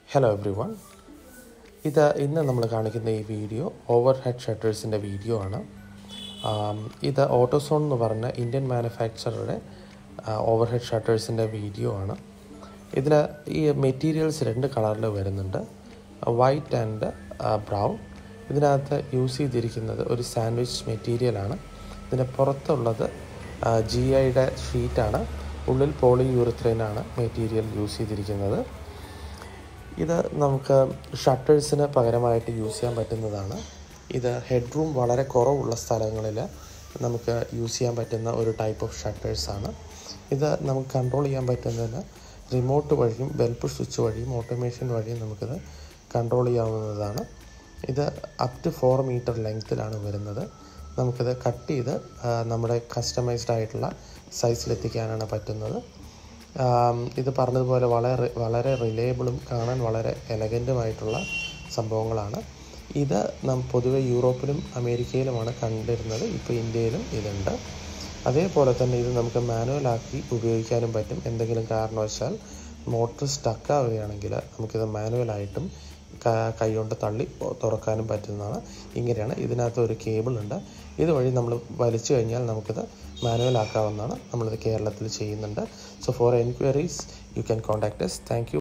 hello every one ഇത് ഇന്ന് നമ്മൾ കാണിക്കുന്ന ഈ വീഡിയോ ഓവർ ഹെഡ് ഷട്ടേഴ്സിൻ്റെ വീഡിയോ ആണ് ആം, ഇത് ഓട്ടോസോൺ എന്ന് പറഞ്ഞ ഇന്ത്യൻ മാനുഫാക്ചറുടെ ഓവർ ഹെഡ് ഷട്ടേഴ്സിൻ്റെ വീഡിയോ ആണ് ഇതിൽ ഈ മെറ്റീരിയൽസ് രണ്ട് കളറിൽ വരുന്നുണ്ട് വൈറ്റ് ആൻഡ് ബ്രൗൺ ഇതിനകത്ത് യൂസ് ചെയ്തിരിക്കുന്നത് ഒരു സാൻഡ്വിച്ച് മെറ്റീരിയലാണ് ഇതിന് പുറത്തുള്ളത് ജി ഐയുടെ ഷീറ്റാണ് ഉള്ളിൽ പോളി യൂറിത്രൈനാണ് മെറ്റീരിയൽ യൂസ് ചെയ്തിരിക്കുന്നത് ഇത് നമുക്ക് ഷട്ടേഴ്സിന് പകരമായിട്ട് യൂസ് ചെയ്യാൻ പറ്റുന്നതാണ് ഇത് ഹെഡ് റൂം വളരെ കുറവുള്ള സ്ഥലങ്ങളിൽ നമുക്ക് യൂസ് ചെയ്യാൻ പറ്റുന്ന ഒരു ടൈപ്പ് ഓഫ് ഷട്ടേഴ്സാണ് ഇത് നമുക്ക് കൺട്രോൾ ചെയ്യാൻ പറ്റുന്നതിന് റിമോട്ട് വഴിയും ബെൽപ്പ് സ്വിച്ച് വഴിയും ഓട്ടോമേഷൻ വഴിയും നമുക്കിത് കൺട്രോൾ ചെയ്യാവുന്നതാണ് ഇത് അപ് ടു ഫോർ മീറ്റർ ലെങ്ത്തിലാണ് വരുന്നത് നമുക്കിത് കട്ട് ചെയ്ത് ആ, നമ്മുടെ കസ്റ്റമൈസ്ഡ് ആയിട്ടുള്ള സൈസിലെത്തിക്കാനാണ് പറ്റുന്നത് ആം, ഇത് പറഞ്ഞതുപോലെ വളരെ വളരെ റിലയബിളും കാണാൻ വളരെ എലഗൻറ്റുമായിട്ടുള്ള സംഭവങ്ങളാണ് ഇത് നം പൊതുവെ യൂറോപ്പിലും അമേരിക്കയിലുമാണ് കണ്ടിരുന്നത് ഇപ്പോൾ ഇന്ത്യയിലും ഇതുണ്ട് അതേപോലെ തന്നെ ഇത് നമുക്ക് മാനുവലാക്കി ഉപയോഗിക്കാനും പറ്റും എന്തെങ്കിലും കാരണവശാൽ മോട്ടർ സ്റ്റക്കാവുകയാണെങ്കിൽ നമുക്കിത് മാനുവലായിട്ടും ക- കൈകൊണ്ട് തള്ളി തുറക്കാനും പറ്റുന്നതാണ് ഇങ്ങനെയാണ് ഇതിനകത്ത് ഒരു കേബിൾ ഉണ്ട് ഇതുവഴി നമ്മൾ വലിച്ചു കഴിഞ്ഞാൽ നമുക്കിത് മാനുവൽ ആക്കാവുന്നതാണ് നമ്മളിത് കേരളത്തിൽ ചെയ്യുന്നുണ്ട് so for enquiries you can contact us thank U